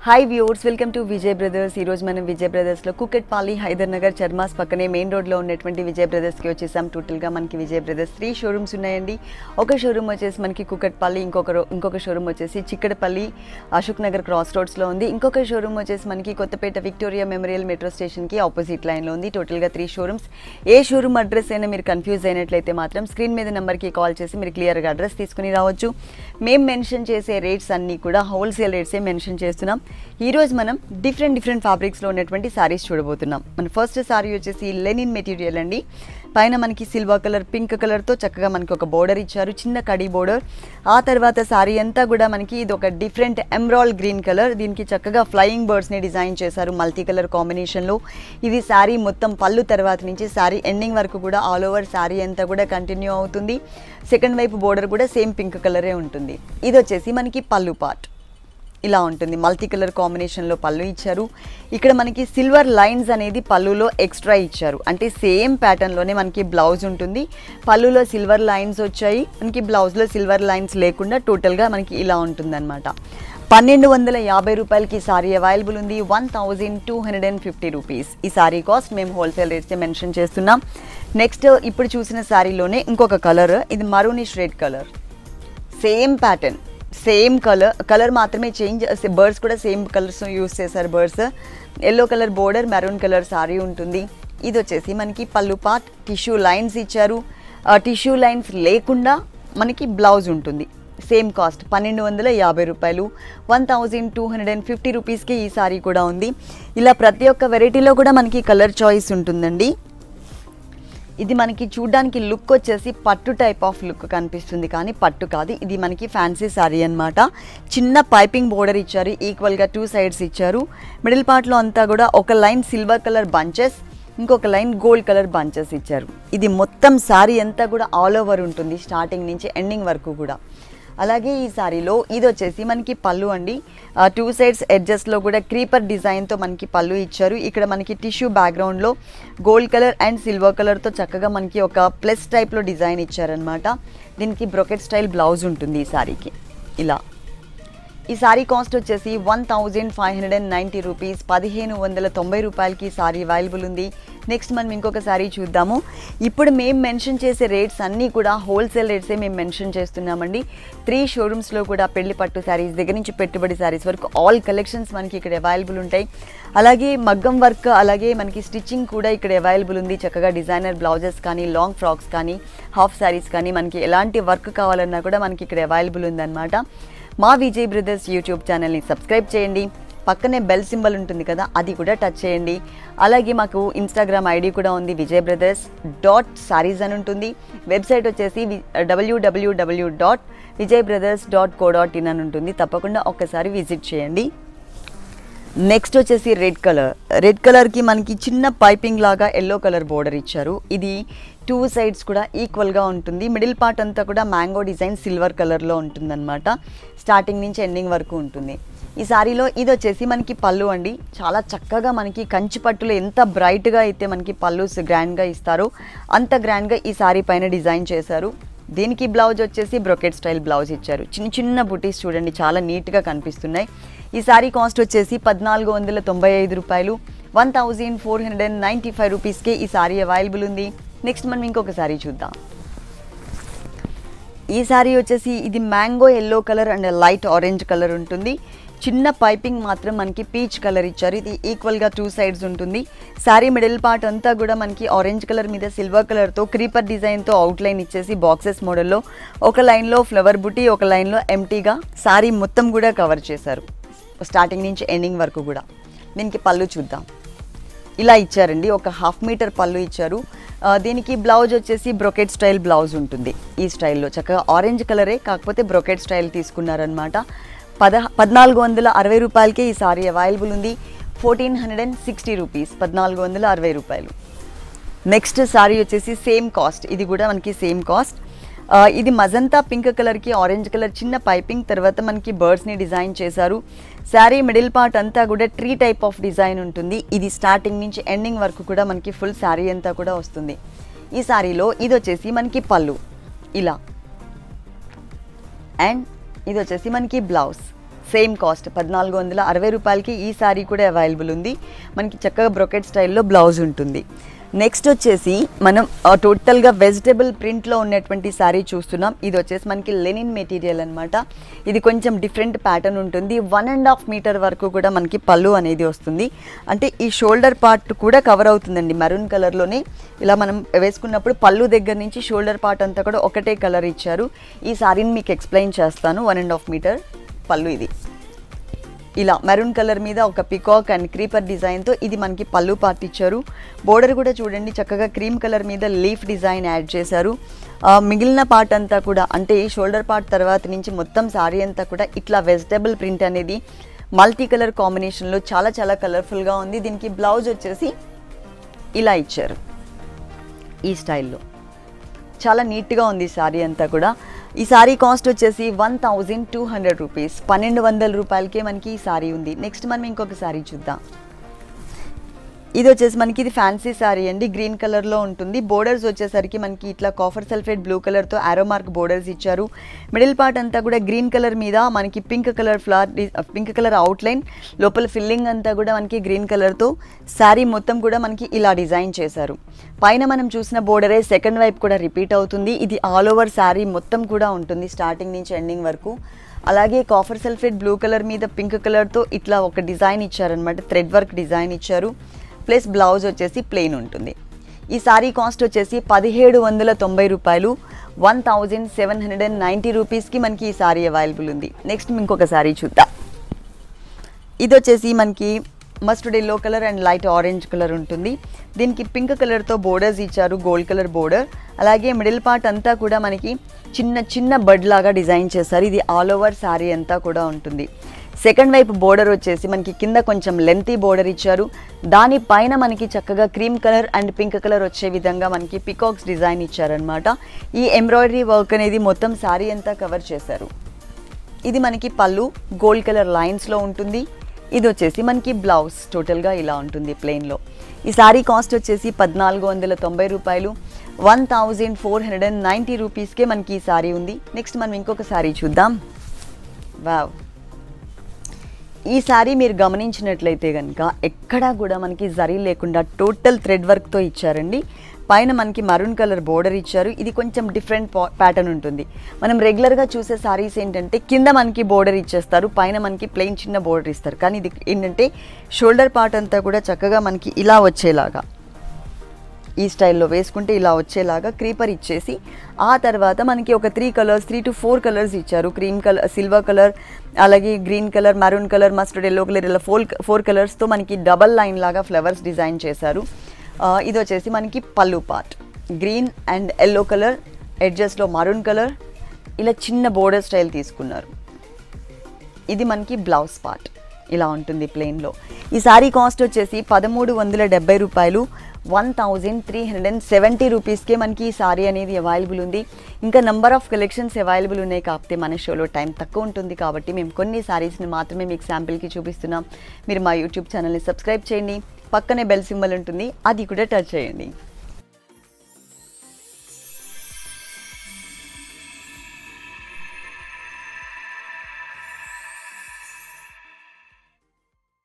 hi viewers welcome to Vijay brothers ఈ రోజు మనం విజయ్ బ్రదర్స్లో కుకెట్పాలి హైదర్ నగర్ చర్మాస్ పక్కనే మెయిన్ రోడ్లో ఉన్నటువంటి విజయ్ బ్రదర్స్కి వచ్చేసాం టోటల్గా మనకి విజయ్ బ్రదర్స్ త్రీ షోరూమ్స్ ఉన్నాయండి ఒక షోరూమ్ వచ్చేసి మనకి కుకెట్పల్లి ఇంకొక రో- ఇంకొక షోరూమ్ వచ్చేసి చిక్కడపల్లి అశోక్ నగర్ క్రాస్ రోడ్స్లో ఉంది ఇంకొక షోరూమ్ వచ్చేసి మనకి కొత్తపేట విక్టోరియా మెమోరియల్ మెట్రో స్టేషన్కి ఆపోజిట్ లైన్లో ఉంది టోటల్గా త్రీ షోరూమ్స్ ఏ షోరూమ్ అడ్రస్ అయినా మీరు కన్ఫ్యూజ్ అయినట్లయితే మాత్రం స్క్రీన్ మీద నెంబర్కి కాల్ చేసి మీరు క్లియర్గా అడ్రస్ తీసుకుని రావచ్చు మేము మెన్షన్ చేసే రేట్స్ అన్నీ కూడా హోల్సేల్ రేట్సే మెన్షన్ చేస్తున్నాం ఈరోజు మనం డిఫరెంట్ డిఫరెంట్ ఫ్యాబ్రిక్స్లో ఉన్నటువంటి సారీస్ చూడబోతున్నాం మన ఫస్ట్ సారీ వచ్చేసి లెనిన్ మెటీరియల్ అండి పైన మనకి సిల్వర్ కలర్ పింక్ కలర్తో చక్కగా మనకి ఒక బోర్డర్ ఇచ్చారు చిన్న కడి బోర్డర్ ఆ తర్వాత సారీ అంతా కూడా మనకి ఇది ఒక డిఫరెంట్ ఎమ్రాల్ గ్రీన్ కలర్ దీనికి చక్కగా ఫ్లయింగ్ బర్డ్స్ని డిజైన్ చేశారు మల్టీ కలర్ కాంబినేషన్లో ఇది శారీ మొత్తం పళ్ళు తర్వాత నుంచి శారీ ఎండింగ్ వరకు కూడా ఆల్ ఓవర్ శారీ అంతా కూడా కంటిన్యూ అవుతుంది సెకండ్ వైపు బోర్డర్ కూడా సేమ్ పింక్ కలరే ఉంటుంది ఇది వచ్చేసి మనకి పళ్ళు పార్ట్ ఇలా ఉంటుంది మల్టీ కలర్ కాంబినేషన్లో పళ్ళు ఇచ్చారు ఇక్కడ మనకి సిల్వర్ లైన్స్ అనేది పళ్ళులో ఎక్స్ట్రా ఇచ్చారు అంటే సేమ్ ప్యాటర్న్లోనే మనకి బ్లౌజ్ ఉంటుంది పళ్ళులో సిల్వర్ లైన్స్ వచ్చాయి మనకి బ్లౌజ్లో సిల్వర్ లైన్స్ లేకుండా టోటల్గా మనకి ఇలా ఉంటుందన్నమాట పన్నెండు వందల యాభై రూపాయలకి ఈ సారీ అవైలబుల్ ఉంది one thousand two hundred and fifty rupees ఈ సారీ కాస్ట్ మేము హోల్సేల్ రేట్స్ మెన్షన్ చేస్తున్నాం నెక్స్ట్ ఇప్పుడు చూసిన శారీలోనే ఇంకొక కలర్ ఇది maroonish red colour same pattern same colour colour మాత్రమే చేంజ్ బర్డ్స్ కూడా సేమ్ కలర్స్ యూస్ చేశారు birds yellow colour border maroon colour sari ఉంటుంది ఇది వచ్చేసి మనకి పళ్ళు పార్ట్ టిష్యూ లైన్స్ ఇచ్చారు టిష్యూ లైన్స్ లేకుండా మనకి బ్లౌజ్ ఉంటుంది సేమ్ కాస్ట్ పన్నెండు వందల యాభై రూపాయలు one thousand two hundred and fifty రూపీస్కి ఈ సారీ కూడా ఉంది ఇలా ప్రతి ఒక్క వెరైటీలో కూడా మనకి కలర్ చాయిస్ ఉంటుందండి ఇది మనకి చూడడానికి లుక్ వచ్చేసి పట్టు టైప్ ఆఫ్ లుక్ కనిపిస్తుంది కానీ పట్టు కాదు ఇది మనకి ఫ్యాన్సీ శారీ అన్నమాట చిన్న పైపింగ్ బోర్డర్ ఇచ్చారు ఈక్వల్గా టూ సైడ్స్ ఇచ్చారు మిడిల్ పార్ట్లో అంతా కూడా ఒక లైన్ సిల్వర్ కలర్ బంచెస్ ఇంకొక లైన్ గోల్డ్ కలర్ బంచెస్ ఇచ్చారు ఇది మొత్తం శారీ అంతా కూడా ఆల్ ఓవర్ ఉంటుంది స్టార్టింగ్ నుంచి ఎండింగ్ వరకు కూడా అలాగే ఈ సారీలో ఇది వచ్చేసి మనకి పళ్ళు అండి టూ సైడ్స్ ఎడ్జెస్లో కూడా క్రీపర్ డిజైన్తో మనకి పళ్ళు ఇచ్చారు ఇక్కడ మనకి టిష్యూ బ్యాక్గ్రౌండ్లో గోల్డ్ కలర్ అండ్ సిల్వర్ కలర్తో చక్కగా మనకి ఒక ప్లస్ టైప్లో డిజైన్ ఇచ్చారనమాట దీనికి బ్రొకెట్ స్టైల్ బ్లౌజ్ ఉంటుంది ఈ సారీకి ఇలా ఈ సారీ కాస్ట్ వచ్చేసి one thousand five hundred and ninety rupees పదిహేను వందల తొంభై రూపాయలకి ఈ సారీ అవైలబుల్ ఉంది నెక్స్ట్ మనం ఇంకొక సారీ చూద్దాము ఇప్పుడు మేము మెన్షన్ చేసే రేట్స్ అన్నీ కూడా హోల్సేల్ రేట్సే మేము మెన్షన్ చేస్తున్నామండి త్రీ షోరూమ్స్లో కూడా పెళ్లి పట్టు శారీస్ దగ్గర నుంచి పెట్టుబడి శారీస్ వరకు ఆల్ కలెక్షన్స్ మనకి ఇక్కడ అవైలబుల్ ఉంటాయి అలాగే మగ్గం వర్క్ అలాగే మనకి స్టిచ్చింగ్ కూడా ఇక్కడ అవైలబుల్ ఉంది చక్కగా డిజైనర్ బ్లౌజెస్ కానీ లాంగ్ ఫ్రాక్స్ కానీ హాఫ్ శారీస్ కానీ మనకి ఎలాంటి వర్క్ కావాలన్నా కూడా మనకి ఇక్కడ అవైలబుల్ ఉందన్నమాట మా విజయ్ బ్రదర్స్ యూట్యూబ్ ఛానల్ని సబ్స్క్రైబ్ చేయండి పక్కనే బెల్ సింబల్ ఉంటుంది కదా అది కూడా టచ్ చేయండి అలాగే మాకు ఇన్స్టాగ్రామ్ ఐడి కూడా ఉంది విజయ్ బ్రదర్స్ డాట్ సారీస్ అని ఉంటుంది వెబ్సైట్ వచ్చేసి W W W dot Vijay brothers dot co dot in అని ఉంటుంది తప్పకుండా ఒక్కసారి విజిట్ చేయండి నెక్స్ట్ వచ్చేసి రెడ్ కలర్ రెడ్ కలర్కి మనకి చిన్న పైపింగ్ లాగా ఎల్లో కలర్ బోర్డర్ ఇచ్చారు ఇది టూ సైడ్స్ కూడా ఈక్వల్గా ఉంటుంది మిడిల్ పార్ట్ అంతా కూడా మ్యాంగో డిజైన్ సిల్వర్ కలర్లో ఉంటుందన్నమాట స్టార్టింగ్ నుంచి ఎండింగ్ వరకు ఉంటుంది ఈ సారీలో ఇది వచ్చేసి మనకి పళ్ళు అండి చాలా చక్కగా మనకి కంచి పట్టులో ఎంత బ్రైట్గా అయితే మనకి పళ్ళు గ్రాండ్గా ఇస్తారో అంత గ్రాండ్గా ఈ సారీ పైన డిజైన్ చేశారు దీనికి బ్లౌజ్ వచ్చేసి బ్రొకెట్ స్టైల్ బ్లౌజ్ ఇచ్చారు చిన్న చిన్న బుటీస్ చూడండి చాలా నీట్గా కనిపిస్తున్నాయి ఈ సారీ కాస్ట్ వచ్చేసి పద్నాలుగు వందల తొంభై ఐదు రూపాయలు one thousand four hundred and ninety five రూపీస్కి ఈ సారీ అవైలబుల్ ఉంది నెక్స్ట్ మనం ఇంకొక సారీ చూద్దాం ఈ సారీ వచ్చేసి ఇది mango yellow colour and light orange colour ఉంటుంది చిన్న పైపింగ్ మాత్రం మనకి పీచ్ కలర్ ఇచ్చారు ఇది ఈక్వల్గా టూ సైడ్స్ ఉంటుంది శారీ మిడిల్ పార్ట్ అంతా కూడా మనకి ఆరెంజ్ కలర్ మీద సిల్వర్ కలర్తో క్రీపర్ డిజైన్తో అవుట్లైన్ ఇచ్చేసి బాక్సెస్ మోడల్లో ఒక లైన్లో ఫ్లవర్ బుటీ ఒక లైన్లో ఎంటీగా శారీ మొత్తం కూడా కవర్ చేశారు స్టార్టింగ్ నుంచి ఎండింగ్ వరకు కూడా దీనికి పళ్ళు చూద్దాం ఇలా ఇచ్చారండి ఒక హాఫ్ మీటర్ పళ్ళు ఇచ్చారు ఆ, దీనికి బ్లౌజ్ వచ్చేసి బ్రొకెట్ స్టైల్ బ్లౌజ్ ఉంటుంది ఈ స్టైల్లో చక్కగా ఆరెంజ్ కలరే కాకపోతే బ్రొకెట్ స్టైల్ తీసుకున్నారనమాట పద పద్నాలుగు వందల అరవై రూపాయలకే ఈ సారీ అవైలబుల్ ఉంది fourteen hundred and sixty rupees పద్నాలుగు వందల అరవై రూపాయలు నెక్స్ట్ సారీ వచ్చేసి సేమ్ కాస్ట్ ఇది కూడా మనకి సేమ్ కాస్ట్ ఆ, ఇది మజంతా పింక్ కలర్కి ఆరెంజ్ కలర్ చిన్న పైపింగ్ తర్వాత మనకి బర్డ్స్ని డిజైన్ చేశారు శారీ మిడిల్ పార్ట్ అంతా కూడా ట్రీ టైప్ ఆఫ్ డిజైన్ ఉంటుంది ఇది స్టార్టింగ్ నుంచి ఎండింగ్ వరకు కూడా మనకి ఫుల్ శారీ అంతా కూడా వస్తుంది ఈ శారీలో ఇది వచ్చేసి మనకి పళ్ళు ఇలా అండ్ ఇది వచ్చేసి మనకి బ్లౌజ్ సేమ్ కాస్ట్ పద్నాలుగు వందల అరవై రూపాయలకి ఈ సారీ కూడా అవైలబుల్ ఉంది మనకి చక్కగా బ్రొకెట్ స్టైల్లో బ్లౌజ్ ఉంటుంది నెక్స్ట్ వచ్చేసి మనం ఆ, టోటల్గా వెజిటబుల్ ప్రింట్లో ఉన్నటువంటి శారీ చూస్తున్నాం ఇది వచ్చేసి మనకి లెనిన్ మెటీరియల్ అన్నమాట ఇది కొంచెం డిఫరెంట్ ప్యాటర్న్ ఉంటుంది వన్ అండ్ హాఫ్ మీటర్ వరకు కూడా మనకి పళ్ళు అనేది వస్తుంది అంటే ఈ షోల్డర్ పార్ట్ కూడా కవర్ అవుతుందండి మెరూన్ కలర్లోనే ఇలా మనం వేసుకున్నప్పుడు పళ్ళు దగ్గర నుంచి షోల్డర్ పార్ట్ అంతా కూడా ఒకటే కలర్ ఇచ్చారు ఈ శారీని మీకు ఎక్స్ప్లెయిన్ చేస్తాను వన్ అండ్ హాఫ్ మీటర్ పళ్ళు ఇది ఇలా మెరూన్ కలర్ మీద ఒక పికాక్ అండ్ క్రీపర్ డిజైన్తో ఇది మనకి పళ్ళు పార్ట్ ఇచ్చారు బోర్డర్ కూడా చూడండి చక్కగా క్రీమ్ కలర్ మీద లీఫ్ డిజైన్ యాడ్ చేశారు ఆ, మిగిలిన పార్ట్ అంతా కూడా అంటే షోల్డర్ పార్ట్ తర్వాత నుంచి మొత్తం సారీ అంతా కూడా ఇట్లా వెజిటబుల్ ప్రింట్ అనేది మల్టీ కలర్ కాంబినేషన్లో చాలా చాలా కలర్ఫుల్గా ఉంది దీనికి బ్లౌజ్ వచ్చేసి ఇలా ఇచ్చారు ఈ స్టైల్లో చాలా నీట్గా ఉంది సారీ అంతా కూడా ఈ సారీ కాస్ట్ వచ్చేసి one thousand two hundred rupees పన్నెండు వందల రూపాయలకే మనకి ఈ సారీ ఉంది నెక్స్ట్ మనం ఇంకొక సారీ చూద్దాం ఇది వచ్చేసి మనకి ఇది ఫ్యాన్సీ సారీ అండి గ్రీన్ కలర్లో ఉంటుంది బోర్డర్స్ వచ్చేసరికి మనకి ఇట్లా కాఫర్ సల్ఫేట్ బ్లూ కలర్తో ఆరో మార్క్ బోర్డర్స్ ఇచ్చారు మిడిల్ పార్ట్ అంతా కూడా గ్రీన్ కలర్ మీద మనకి pink colour flower pink colour outline లోపల ఫిల్లింగ్ అంతా కూడా మనకి గ్రీన్ కలర్తో శారీ మొత్తం కూడా మనకి ఇలా డిజైన్ చేశారు పైన మనం చూసిన బోర్డరే సెకండ్ వైపు కూడా రిపీట్ అవుతుంది ఇది ఆల్ ఓవర్ శారీ మొత్తం కూడా ఉంటుంది స్టార్టింగ్ నుంచి ఎండింగ్ వరకు అలాగే కాఫర్ సల్ఫేట్ బ్లూ కలర్ మీద పింక్ కలర్తో ఇట్లా ఒక డిజైన్ ఇచ్చారనమాట థ్రెడ్ వర్క్ డిజైన్ ఇచ్చారు ప్లస్ బ్లౌజ్ వచ్చేసి ప్లెయిన్ ఉంటుంది ఈ సారీ కాస్ట్ వచ్చేసి పదిహేడు వందల తొంభై రూపాయలు one thousand seven hundred and ninety రూపీస్కి మనకి ఈ సారీ అవైలబుల్ ఉంది నెక్స్ట్ ఇంకొక సారీ చూద్దాం ఇది వచ్చేసి మనకి mustard yellow colour and light orange colour ఉంటుంది దీనికి పింక్ కలర్తో బోర్డర్స్ ఇచ్చారు గోల్డ్ కలర్ బోర్డర్ అలాగే మిడిల్ పార్ట్ అంతా కూడా మనకి చిన్న చిన్న బడ్ లాగా డిజైన్ చేశారు ఇది ఆల్ ఓవర్ శారీ అంతా కూడా ఉంటుంది సెకండ్ వైపు బోర్డర్ వచ్చేసి మనకి కింద కొంచెం లెంతీ బోర్డర్ ఇచ్చారు దానిపైన మనకి చక్కగా cream colour and pink colour వచ్చే విధంగా మనకి పికాక్స్ డిజైన్ ఇచ్చారనమాట ఈ ఎంబ్రాయిడరీ వర్క్ అనేది మొత్తం శారీ అంతా కవర్ చేశారు ఇది మనకి పళ్ళు గోల్డ్ కలర్ లైన్స్లో ఉంటుంది ఇది వచ్చేసి మనకి బ్లౌజ్ టోటల్గా ఇలా ఉంటుంది ప్లెయిన్లో ఈ సారీ కాస్ట్ వచ్చేసి పద్నాలుగు వందల తొంభై రూపాయలు one thousand four hundred and ninety రూపీస్కే మనకి ఈ సారీ ఉంది నెక్స్ట్ మనం ఇంకొక సారీ చూద్దాం వావ్ ఈ సారీ మీరు గమనించినట్లయితే కనుక ఎక్కడా కూడా మనకి జరీ లేకుండా టోటల్ థ్రెడ్ వర్క్తో ఇచ్చారండి పైన మనకి మరూన్ కలర్ బోర్డర్ ఇచ్చారు ఇది కొంచెం డిఫరెంట్ ప్యాటర్న్ ఉంటుంది మనం రెగ్యులర్గా చూసే సారీస్ ఏంటంటే కింద మనకి బోర్డర్ ఇచ్చేస్తారు పైన మనకి ప్లెయిన్ చిన్న బోర్డర్ ఇస్తారు కానీ ఇది ఏంటంటే షోల్డర్ పార్ట్ అంతా కూడా చక్కగా మనకి ఇలా వచ్చేలాగా ఈ స్టైల్లో వేసుకుంటే ఇలా వచ్చేలాగా క్రీపర్ ఇచ్చేసి ఆ తర్వాత మనకి ఒక three colours three to four colours ఇచ్చారు క్రీమ్ కలర్ సిల్వర్ కలర్ అలాగే green colour maroon colour mustard yellow colour ఇలా ఫోర్ ఫోర్ కలర్స్తో మనకి డబల్ లైన్ లాగా ఫ్లవర్స్ డిజైన్ చేశారు ఆ, ఇది వచ్చేసి మనకి పళ్ళు part green and yellow colour ఎడ్జస్ట్లో మరూన్ కలర్ ఇలా చిన్న బోర్డర్ స్టైల్ తీసుకున్నారు ఇది మనకి బ్లౌజ్ పార్ట్ ఇలా ఉంటుంది ప్లెయిన్లో ఈ సారీ కాస్ట్ వచ్చేసి పదమూడు వందల డెబ్బై రూపాయలు one thousand three hundred and seventy రూపీస్కే మనకి ఈ సారీ అనేది అవైలబుల్ ఉంది ఇంకా నెంబర్ ఆఫ్ కలెక్షన్స్ అవైలబుల్ ఉన్నాయి కాకపోతే మన షోలో టైం తక్కువ ఉంటుంది కాబట్టి మేము కొన్ని సారీస్ని మాత్రమే మీకు శాంపిల్కి చూపిస్తున్నాం మీరు మా యూట్యూబ్ ఛానల్ని సబ్స్క్రైబ్ చేయండి పక్కనే బెల్ సింబల్ ఉంటుంది అది కూడా టచ్ చేయండి